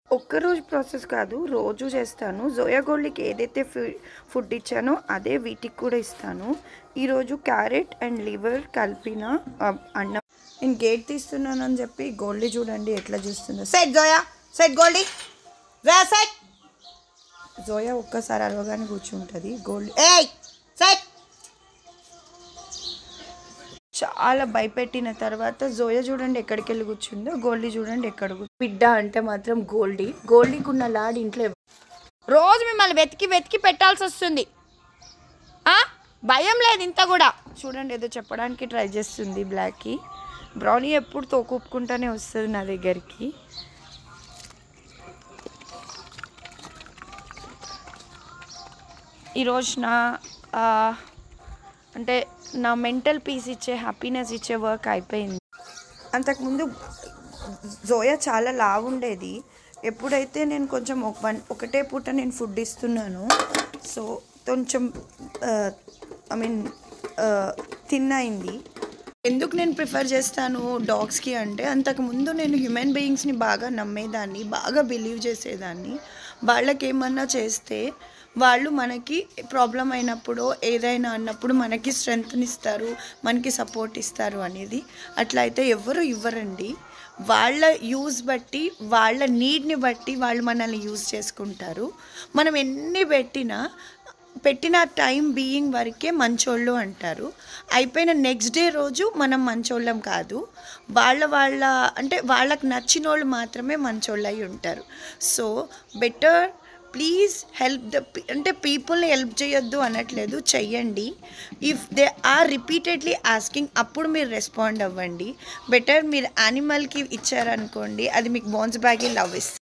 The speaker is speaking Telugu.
ఒక్కరోజు ప్రాసెస్ కాదు రోజు చేస్తాను జోయా గోల్డ్కి ఏదైతే ఫు- ఫుడ్ ఇచ్చానో అదే వీటికి కూడా ఇస్తాను ఈరోజు క్యారెట్ అండ్ లివర్ కలిపిన ఆ, అన్నం నేను గేట్ తీస్తున్నాను అని చెప్పి గోల్డీ చూడండి ఎట్లా చూస్తుందో సెట్ జోయా సెట్ గోల్డీ రా సెట్ జోయా ఒక్కసారి అరవగానే కూర్చుంటుంది గోల్డ్ ఏయ్ సెట్ చాలా భయపెట్టిన తర్వాత జోయ చూడండి ఎక్కడికి వెళ్ళి కూర్చుందో గోల్డీ చూడండి ఎక్కడ కూర్చు- బిడ్డ అంటే మాత్రం గోల్డీ గోల్డీకి ఉన్న లాడ్ ఇంట్లో ఎవ్- రోజు మిమ్మల్ని వెతికి వెతికి పెట్టాల్సి వస్తుంది ఆ? భయం లేదు ఇంత కూడా చూడండి ఏదో చెప్పడానికి ట్రై చేస్తుంది బ్లాక్కి బ్రౌనీ ఎప్పుడు తోకూపుకుంటానే వస్తుంది నా దగ్గరికి ఈరోజు నా ఆ, అంటే నా మెంటల్ పీస్ ఇచ్చే హ్యాపీనెస్ ఇచ్చే వర్క్ అయిపోయింది అంతకుముందు జోయా చాలా లావుండేది ఎప్పుడైతే నేను కొంచెం ఒక వన్ ఒకటే పూట నేను ఫుడ్ ఇస్తున్నాను సో కొంచెం ఐ మీన్ తిన్నయింది ఎందుకు నేను ప్రిఫర్ చేస్తాను డాగ్స్కి అంటే అంతకుముందు నేను హ్యూమన్ బీయింగ్స్ని బాగా నమ్మేదాన్ని బాగా బిలీవ్ చేసేదాన్ని వాళ్ళకి ఏమన్నా చేస్తే వాళ్ళు మనకి ప్రాబ్లం అయినప్పుడు ఏదైనా అన్నప్పుడు మనకి స్ట్రెంగ్త్ని ఇస్తారు మనకి సపోర్ట్ ఇస్తారు అనేది అట్లా అయితే ఎవరు ఇవ్వరండి వాళ్ళ యూజ్ బట్టి వాళ్ళ నీడ్ని బట్టి వాళ్ళు మనల్ని యూజ్ చేసుకుంటారు మనం ఎన్ని పెట్టినా పెట్టిన టైం బీయింగ్ వరకే మంచోళ్ళు అంటారు అయిపోయిన నెక్స్ట్ డే రోజు మనం మంచోళ్ళం కాదు వాళ్ళ వాళ్ళ అంటే వాళ్ళకి నచ్చిన వాళ్ళు మాత్రమే మంచోళ్ళు అయి ఉంటారు so better please help the అంటే పీపుల్ని హెల్ప్ చేయొద్దు అనట్లేదు చెయ్యండి if they are repeatedly asking అప్పుడు మీరు రెస్పాండ్ అవ్వండి బెటర్ మీరు యానిమల్కి ఇచ్చారనుకోండి అది మీకు బౌన్స్ బ్యాగ్ లవ్ ఇస్తుంది